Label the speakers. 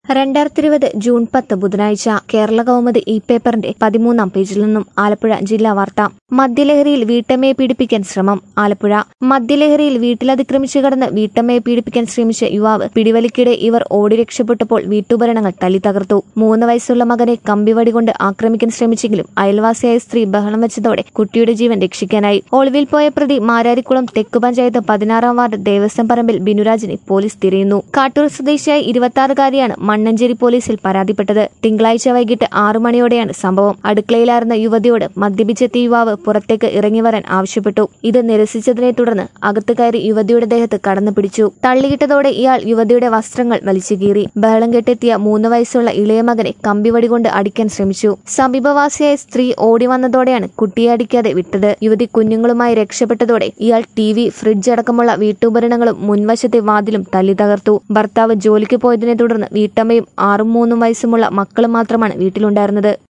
Speaker 1: രണ്ടായിരത്തി ഇരുപത് ജൂൺ പത്ത് ബുധനാഴ്ച കേരള കൗമുദി ഈ പേപ്പറിന്റെ പതിമൂന്നാം പേജിൽ നിന്നും ആലപ്പുഴ ജില്ലാ വാർത്ത മദ്യലഹരിയിൽ വീട്ടമ്മയെ പീഡിപ്പിക്കാൻ ശ്രമം ആലപ്പുഴ മദ്യലഹരിയിൽ വീട്ടിലതിക്രമിച്ചു കടന്ന് വീട്ടമ്മയെ പീഡിപ്പിക്കാൻ ശ്രമിച്ച യുവാവ് പിടിവലിക്കിടെ ഇവർ ഓടി രക്ഷപ്പെട്ടപ്പോൾ വീട്ടുപകരണങ്ങൾ തല്ലി തകർത്തു മൂന്ന് വയസ്സുള്ള മകനെ കമ്പിവടി കൊണ്ട് ആക്രമിക്കാൻ ശ്രമിച്ചെങ്കിലും അയൽവാസിയായ സ്ത്രീ ബഹളം വെച്ചതോടെ കുട്ടിയുടെ ജീവൻ രക്ഷിക്കാനായി ഒളിവിൽ പോയ പ്രതി മാരാരിക്കുളം തെക്കു പഞ്ചായത്ത് പതിനാറാം വാർഡ് ദേവസ്വം പറമ്പിൽ ബിനുരാജിനെ പോലീസ് തിരയുന്നു കാട്ടൂർ സ്വദേശിയായ ഇരുപത്തിയാറുകാരിയാണ് മണ്ണഞ്ചേരി പോലീസിൽ പരാതിപ്പെട്ടത് തിങ്കളാഴ്ച വൈകിട്ട് ആറു മണിയോടെയാണ് സംഭവം അടുക്കളയിലായിരുന്ന യുവതിയോട് മദ്യപിച്ചെത്തിയ യുവാവ് പുറത്തേക്ക് ഇറങ്ങി വരാൻ ആവശ്യപ്പെട്ടു ഇത് നിരസിച്ചതിനെ തുടർന്ന് അകത്ത് കയറി യുവതിയുടെ ദേഹത്ത് കടന്നു പിടിച്ചു തള്ളിയിട്ടതോടെ ഇയാൾ യുവതിയുടെ വസ്ത്രങ്ങൾ വലിച്ചു കീറി ബഹളം കെട്ടെത്തിയ മൂന്ന് വയസ്സുള്ള ഇളയ മകനെ കമ്പിവടി കൊണ്ട് അടിക്കാൻ ശ്രമിച്ചു സമീപവാസിയായ സ്ത്രീ ഓടി വന്നതോടെയാണ് കുട്ടിയെ അടിക്കാതെ വിട്ടത് യുവതി കുഞ്ഞുങ്ങളുമായി രക്ഷപ്പെട്ടതോടെ ഇയാൾ ടി വി ഫ്രിഡ്ജ് അടക്കമുള്ള വീട്ടുപകരണങ്ങളും മുൻവശത്തെ വാതിലും തല്ലി തകർത്തു ഭർത്താവ് ജോലിക്ക് പോയതിനെ തുടർന്ന് വീട്ടമ്മയും ആറും മൂന്നും വയസ്സുമുള്ള മക്കളും മാത്രമാണ് വീട്ടിലുണ്ടായിരുന്നത്